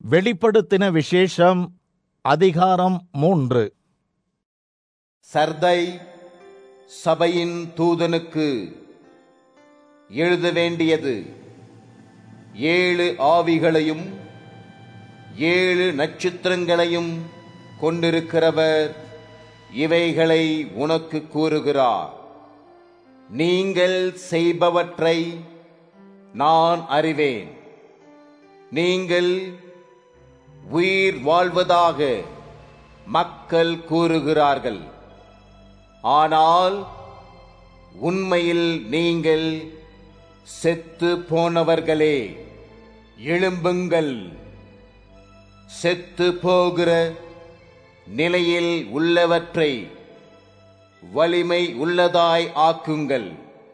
வெளிப்படுத்தின விசேஷம் அதிகாரம் மூன்று சர்தை சபையின் தூதனுக்கு எழுத வேண்டியது ஏழு ஆவிகளையும் ஏழு நட்சத்திரங்களையும் கொண்டிருக்கிறவர் இவைகளை உனக்கு கூறுகிறார் நீங்கள் செய்பவற்றை நான் அறிவேன் நீங்கள் உயிர் வாழ்வதாக மக்கள் கூறுகிறார்கள் ஆனால் உண்மையில் நீங்கள் செத்து போனவர்களே எழும்புங்கள் செத்து போகிற நிலையில் உள்ளவற்றை வலிமை உள்ளதாய் ஆக்குங்கள்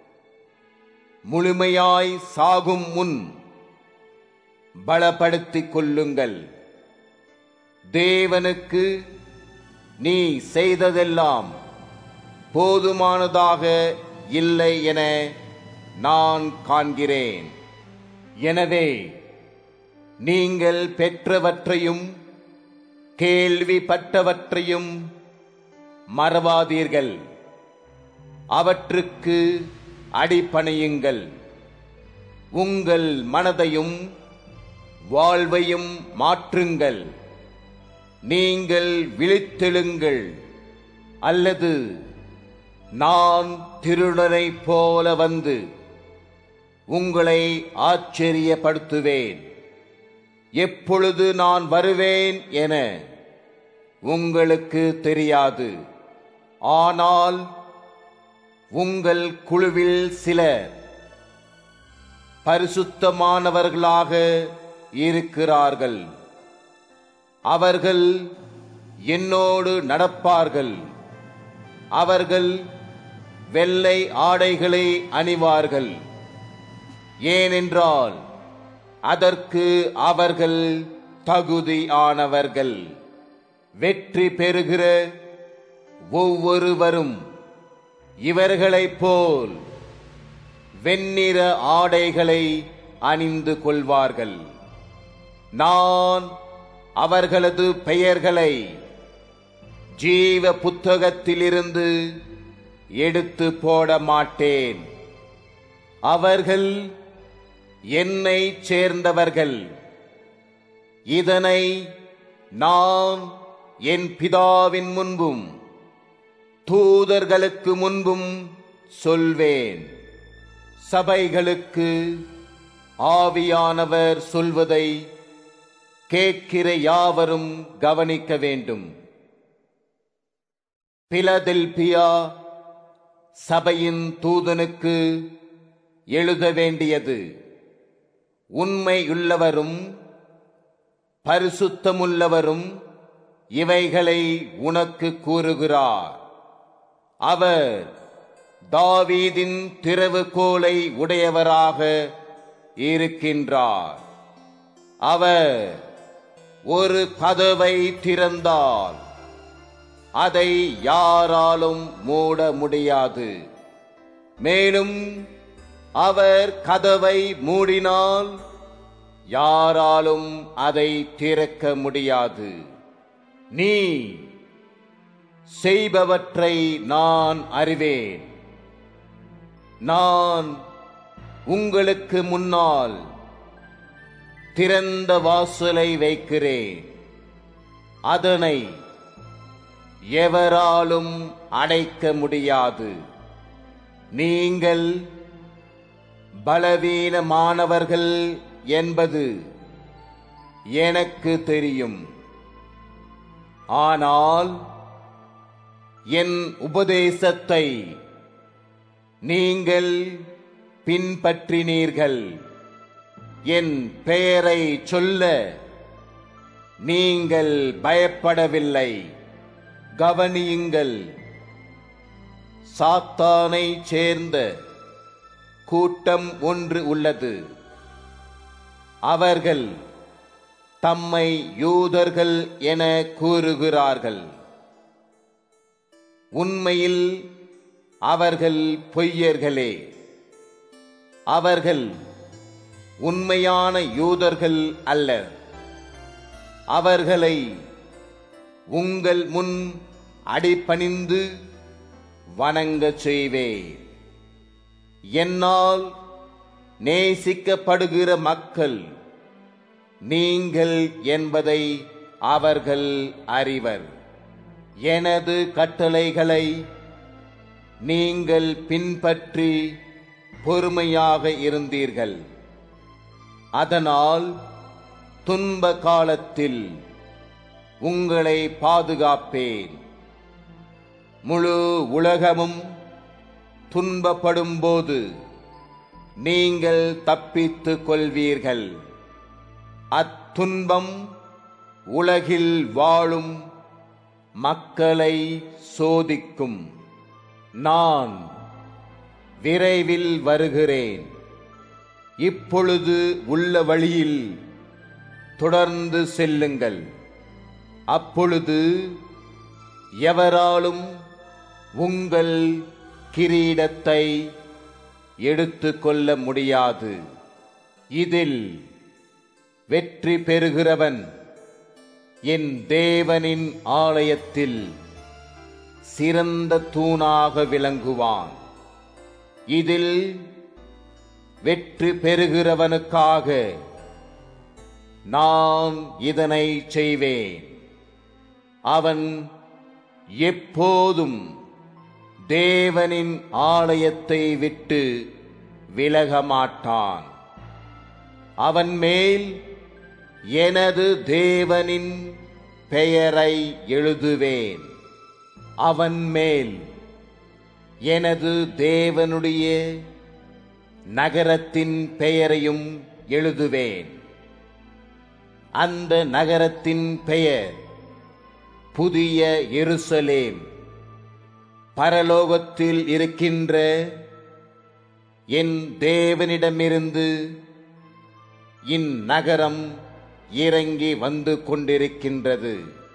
முழுமையாய் சாகும் முன் பலப்படுத்திக் கொள்ளுங்கள் தேவனுக்கு நீ செய்ததெல்லாம் போதுமானதாக இல்லை என நான் காண்கிறேன் எனவே நீங்கள் பெற்றவற்றையும் கேள்விப்பட்டவற்றையும் மறவாதீர்கள் அவற்றுக்கு அடிபணியுங்கள் உங்கள் மனதையும் வாழ்வையும் மாற்றுங்கள் நீங்கள் விழித்தெழுங்கள் அல்லது நான் திருடனைப் போல வந்து உங்களை ஆச்சரியப்படுத்துவேன் எப்பொழுது நான் வருவேன் என உங்களுக்கு தெரியாது ஆனால் உங்கள் குழுவில் சிலர் பரிசுத்தமானவர்களாக இருக்கிறார்கள் அவர்கள் என்னோடு நடப்பார்கள் அவர்கள் வெள்ளை ஆடைகளை அணிவார்கள் ஏனென்றால் அதற்கு அவர்கள் தகுதியானவர்கள் வெற்றி பெறுகிற ஒவ்வொருவரும் இவர்களைப் போல் வெண்ணிற ஆடைகளை அணிந்து கொள்வார்கள் நான் அவர்களது பெயர்களை ஜீவ புத்தகத்திலிருந்து எடுத்து போட மாட்டேன் அவர்கள் என்னை சேர்ந்தவர்கள் இதனை நான் என் பிதாவின் முன்பும் தூதர்களுக்கு முன்பும் சொல்வேன் சபைகளுக்கு ஆவியானவர் சொல்வதை கேட்கிற யாவரும் கவனிக்க வேண்டும் பிலதெல்பியா சபையின் தூதனுக்கு எழுத வேண்டியது உண்மையுள்ளவரும் பரிசுத்தமுள்ளவரும் இவைகளை உனக்கு கூறுகிறார் அவர் தாவீதின் திறவுகோலை உடையவராக இருக்கின்றார் அவர் ஒரு கதவை திறந்தால் அதை யாராலும் மூட முடியாது மேலும் அவர் கதவை மூடினால் யாராலும் அதை திறக்க முடியாது நீ செய்பவற்றை நான் அறிவேன் நான் உங்களுக்கு முன்னால் திறந்த வாசலை வைக்கிறேன் அதனை எவராலும் அடைக்க முடியாது நீங்கள் பலவீனமானவர்கள் என்பது எனக்கு தெரியும் ஆனால் என் உபதேசத்தை நீங்கள் பின்பற்றினீர்கள் என் பெயரை சொல்ல நீங்கள் பயப்படவில்லை கவனியுங்கள் சாத்தானை சேர்ந்த கூட்டம் ஒன்று உள்ளது அவர்கள் தம்மை யூதர்கள் என கூறுகிறார்கள் உண்மையில் அவர்கள் பொய்யர்களே அவர்கள் உண்மையான யூதர்கள் அல்ல அவர்களை உங்கள் முன் அடிபணிந்து வணங்கச் செய்வேன் என்னால் நேசிக்கப்படுகிற மக்கள் நீங்கள் என்பதை அவர்கள் அறிவர் எனது கட்டளைகளை நீங்கள் பின்பற்றி பொறுமையாக இருந்தீர்கள் அதனால் துன்ப காலத்தில் உங்களை பாதுகாப்பேன் முழு உலகமும் துன்பப்படும்போது நீங்கள் தப்பித்துக் கொள்வீர்கள் அத்துன்பம் உலகில் வாழும் மக்களை சோதிக்கும் நான் விரைவில் வருகிறேன் இப்பொழுது உள்ள வழியில் தொடர்ந்து செல்லுங்கள் அப்பொழுது எவராலும் உங்கள் கிரீடத்தை எடுத்துக்கொள்ள முடியாது இதில் வெற்றி பெறுகிறவன் என் தேவனின் ஆலயத்தில் சிறந்த தூணாக விளங்குவான் இதில் வெற்றி பெறுகிறவனுக்காக நான் இதனை செய்வேன் அவன் எப்போதும் தேவனின் ஆலயத்தை விட்டு விலக மாட்டான் அவன் மேல் எனது தேவனின் பெயரை எழுதுவேன் அவன் மேல் எனது தேவனுடைய நகரத்தின் பெயரையும் எழுதுவேன் அந்த நகரத்தின் பெயர் புதிய எருசலேம் பரலோகத்தில் இருக்கின்ற என் தேவனிடமிருந்து இந்நகரம் இறங்கி வந்து கொண்டிருக்கின்றது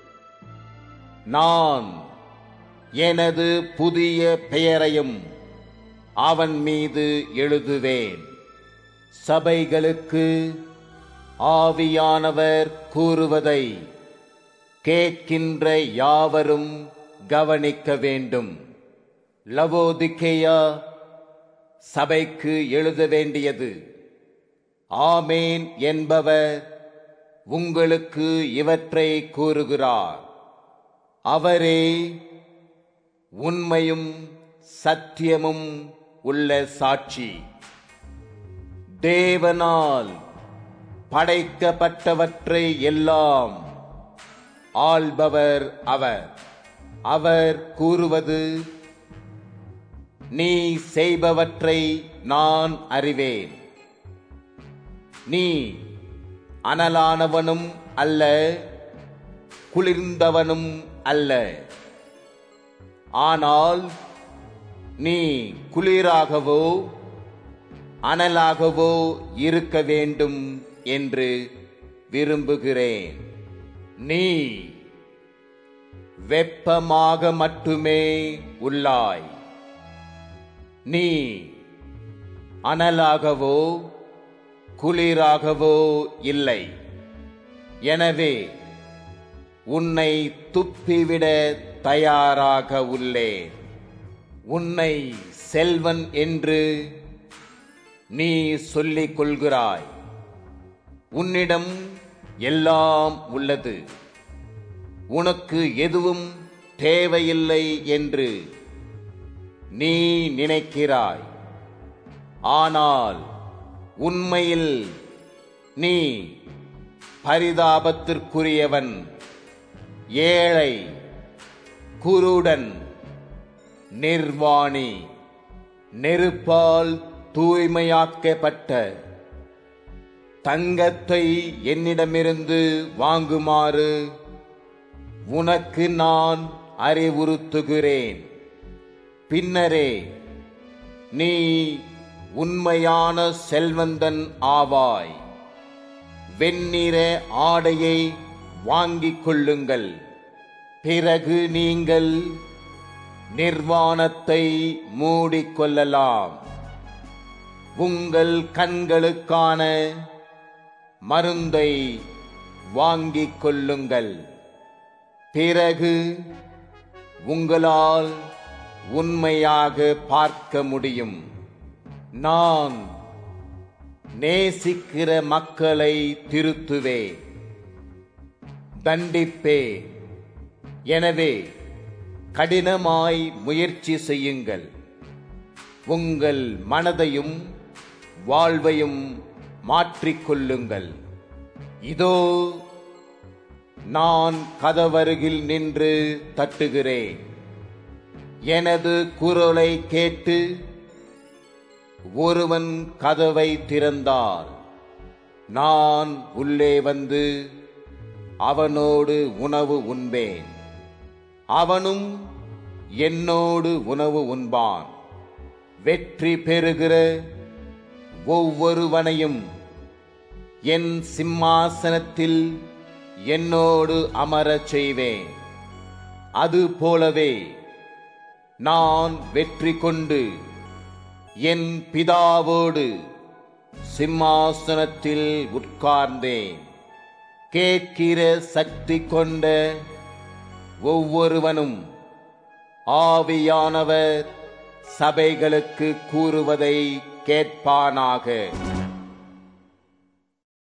நான் எனது புதிய பெயரையும் அவன் மீது எழுதுவேன் சபைகளுக்கு ஆவியானவர் கூறுவதை கேட்கின்ற யாவரும் கவனிக்க வேண்டும் லவோதிக்கேயா சபைக்கு எழுத வேண்டியது ஆமேன் என்பவர் உங்களுக்கு இவற்றை கூறுகிறார் அவரே உண்மையும் சத்தியமும் உள்ள சாட்சி தேவனால் படைக்கப்பட்டவற்றை எல்லாம் ஆள்பவர் அவர் அவர் கூறுவது நீ செய்பவற்றை நான் அறிவேன் நீ அனலானவனும் அல்ல குளிர்ந்தவனும் அல்ல ஆனால் நீ குளிராகவோ அனலாகவோ இருக்க வேண்டும் என்று விரும்புகிறேன் நீ வெப்பமாக மட்டுமே உள்ளாய் நீ அனலாகவோ குளிராகவோ இல்லை எனவே உன்னை துப்பிவிட தயாராக உள்ளேன் உன்னை செல்வன் என்று நீ சொல்லிக் கொள்கிறாய் உன்னிடம் எல்லாம் உள்ளது உனக்கு எதுவும் தேவையில்லை என்று நீ நினைக்கிறாய் ஆனால் உண்மையில் நீ பரிதாபத்திற்குரியவன் ஏழை குருடன் நிர்வாணி நெருப்பால் தூய்மையாக்கப்பட்ட தங்கத்தை என்னிடமிருந்து வாங்குமாறு உனக்கு நான் அறிவுறுத்துகிறேன் பின்னரே நீ உண்மையான செல்வந்தன் ஆவாய் வெண்ணிற ஆடையை வாங்கிக் கொள்ளுங்கள் பிறகு நீங்கள் நிர்வாணத்தை மூடிக்கொள்ளலாம் உங்கள் கண்களுக்கான மருந்தை வாங்கிக் கொள்ளுங்கள் பிறகு உங்களால் உண்மையாக பார்க்க முடியும் நான் நேசிக்கிற மக்களை திருத்துவேன் தண்டிப்பே எனவே கடினமாய் முயற்சி செய்யுங்கள் உங்கள் மனதையும் வாழ்வையும் மாற்றிக்கொள்ளுங்கள் இதோ நான் கதவருகில் நின்று தட்டுகிறேன் எனது குரலை கேட்டு ஒருவன் கதவை திறந்தால் நான் உள்ளே வந்து அவனோடு உணவு உண்பேன் அவனும் என்னோடு உணவு உண்பான் வெற்றி பெறுகிற ஒவ்வொருவனையும் என் சிம்மாசனத்தில் என்னோடு அமரச் செய்வேன் அது போலவே நான் வெற்றி கொண்டு என் பிதாவோடு சிம்மாசனத்தில் உட்கார்ந்தேன் கேட்கிற சக்தி கொண்ட ஒவ்வொருவனும் ஆவியானவர் சபைகளுக்கு கூறுவதை கேட்பானாக